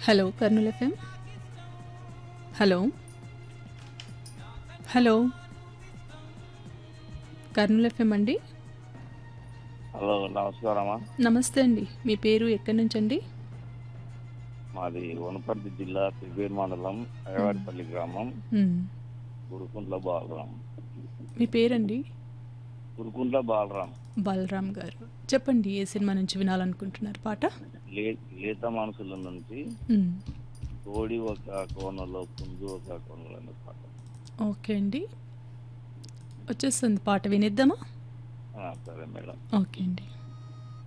hello Kurnool FM hello hello Kurnool FM అండి hello నమస్కారమ్మా నమస్తే అండి మీ పేరు ఎక్కడి నుంచి అండి మాది వనపర్తి జిల్లా తిరుపేరు మండలం అయ్యవారిపల్లి గ్రామం మ్, గురుకుంట్ల బాలరాం మీ పేరండి గురుకుంట్ల బాలరాం బలరామ్ గారు చెప్పండి ఏ సినిమా నుంచి వినాలనుకుంటున్నారు పాట లే లేత మనసుల నుంచి మ్, కోడి ఒక కోనలో పుంజు ఒక కోనలో అనే పాట ఓకే అండి వచ్చేస్తుంది పాట వినిద్దామా ఆ, సరే మేడం ఓకే అండి